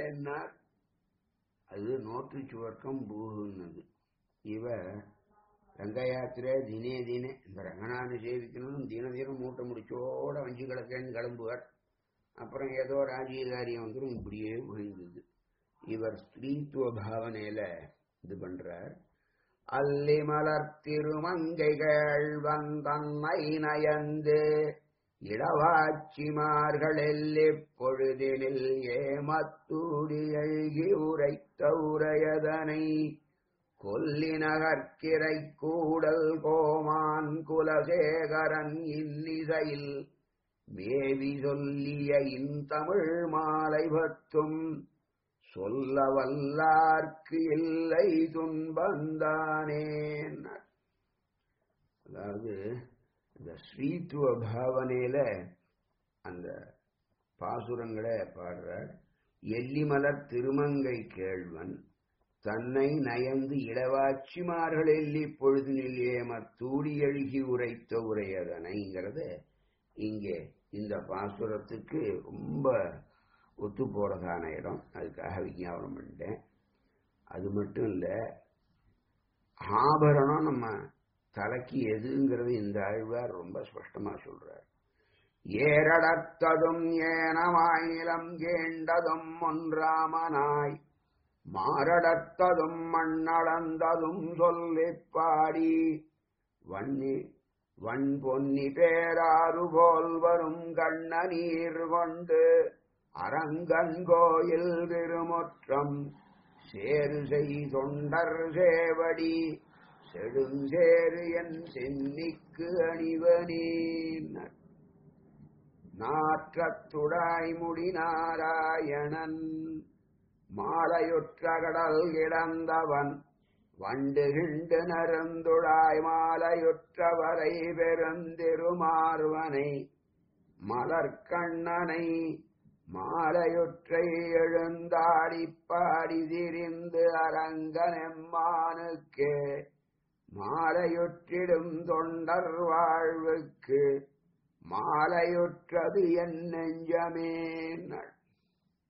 அது நோற்று சுவர்க்கம் பூகுன்னது இவ ரங்கயாத்திரை தினே தினே இந்த ரங்கநாத சேவிக்கணும் தின தினம் மூட்டை முடிச்சோட வஞ்சி கிடக்கேன்னு கிளம்புவார் அப்புறம் ஏதோ ராஜீகாரியம் வந்துடும் இப்படியே போயிருந்தது இவர் ஸ்திரீத்துவ பாவனையில இது பண்றார் அல்லி மலர் திருமங்கைகள் வந்தன்மை நயந்து இளவாட்சிமார்கள் எல்லிப்பொழுதினில் ஏமத்தூடி எழுகி உரைத்த உரையதனை கொல்லி நகர்க்கிரை கூடல் கோமான் குலசேகரன் இன்னிசையில் மேவி சொல்லிய இன்தமிழ் மாலை பத்தும் சொல்ல வல்லார்க்கு இல்லை துன்பந்தானே அதாவது இந்த ஸ்ரீத்துவ பாவனையில அந்த பாசுரங்களை பாடுறார் எல்லிமலர் திருமங்கை கேழ்வன் தன்னை நயந்து இளவாட்சிமார்கள் எல்லி பொழுதினில் ஏமத்தூடி எழுகி உரைத்த உரையதனைங்கிறத இங்கே இந்த பாசுரத்துக்கு ரொம்ப ஒத்து போறதான இடம் அதுக்காக விஞ்ஞாபனம் பண்ணிட்டேன் அது மட்டும் இல்ல ஆபரணம் நம்ம தலைக்கு எதுங்கிறது இந்த ஆழ்வார் ரொம்ப ஸ்பஷ்டமா சொல்றார் ஏரடத்ததும் ஏனமாய் நிலம் கேண்டதும் ஒன்றாமனாய் மாரடத்ததும் மண்ணளந்ததும் சொல்லிப் பாடி வன்னி வன் பொன்னி பேராறு போல் வரும் கண்ண நீர் கொண்டு அரங்கன் கோயில் திருமுற்றம் சேரு செய் தொண்டர் சேவடி செடுஞ்சேரு என் சென்னிக்கு அணிவனீன் நாற்றத்துடாய் முடி நாராயணன் மாலையுற்ற கடல் கிடந்தவன் வண்டு கிண்டு நருந்துழாய் மாலையுற்றவரை பெருந்திருமார்வனை மலர்கண்ணனை மாலையுற்றை எழுந்தாடி பாடி திரிந்து அரங்கனெம்மானுக்கே மாலையுற்றிடும் தொண்டர் வாழ்வுக்கு மாலையுற்றது என் நெஞ்சமே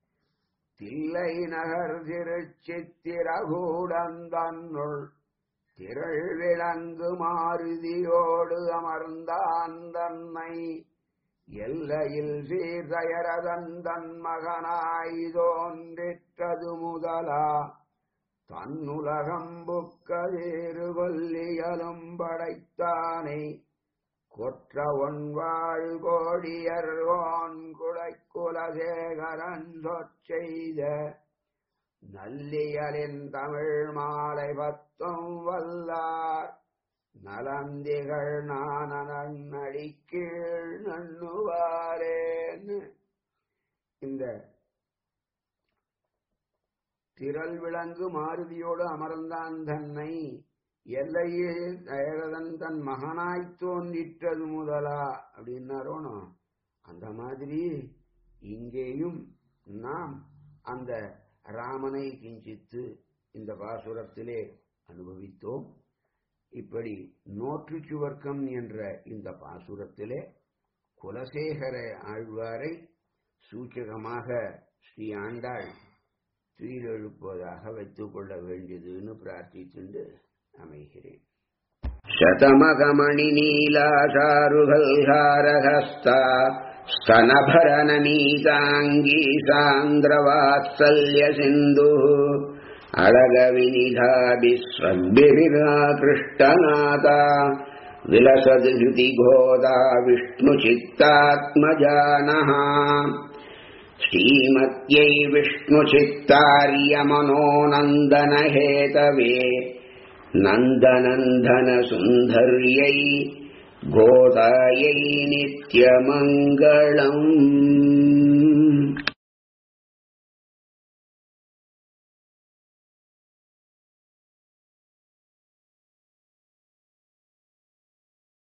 தில்லை நகர் திருச்சித்திரகூடந்தன்னுள் திரள் விளங்கு மாருதியோடு அமர்ந்தான் தன்னை எல்லையில் சீர்தயரதன் தன் மகனாய் தோன்றிற்றது முதலா தன்னுலகம்புக்க வேறு கொல்லியலும் படைத்தானே கொற்ற ஒன்வாழ் கோடியர்கோன் குடைக்குலசேகரன் சொற்செய்த நல்லியலின் தமிழ் மாலை பத்தும் வல்லார் நலந்திகள் நானன் அடிக்கீழ் நண்ணுவாரேன்னு இந்த திரள் விளங்கு மாருதியோடு அமர்ந்தான் தன்னை எல்லையே தயரதன் தன் மகனாய் தோன்றிற்றது முதலா அப்படின்னாரோனோ அந்த மாதிரி இங்கேயும் நாம் அந்த ராமனை கிஞ்சித்து இந்த பாசுரத்திலே அனுபவித்தோம் இப்படி நோற்று சுவர்க்கம் என்ற இந்த பாசுரத்திலே குலசேகர ஆழ்வாரை சூச்சகமாக ஸ்ரீ ஆண்டாள் துயிலெழுப்பதாக வைத்துக் கொள்ள வேண்டியதுன்னு பிரார்த்தித்துண்டு அமைகிறேன் शतमकमणिनीलाशारुगल्हारहस्ता स्तनभरनमीताङ्गी सान्द्रवात्सल्यसिन्धुः अळगविनिधाभिस्वद्भिराकृष्टनाथा विलसद्युतिगोदा विष्णुचित्तात्मजानः श्रीमत्यै विष्णुचित्तार्यमनोनन्दनहेतवे नन्दनन्दनसुन्दर्यै गोदायै नित्यमङ्गलम्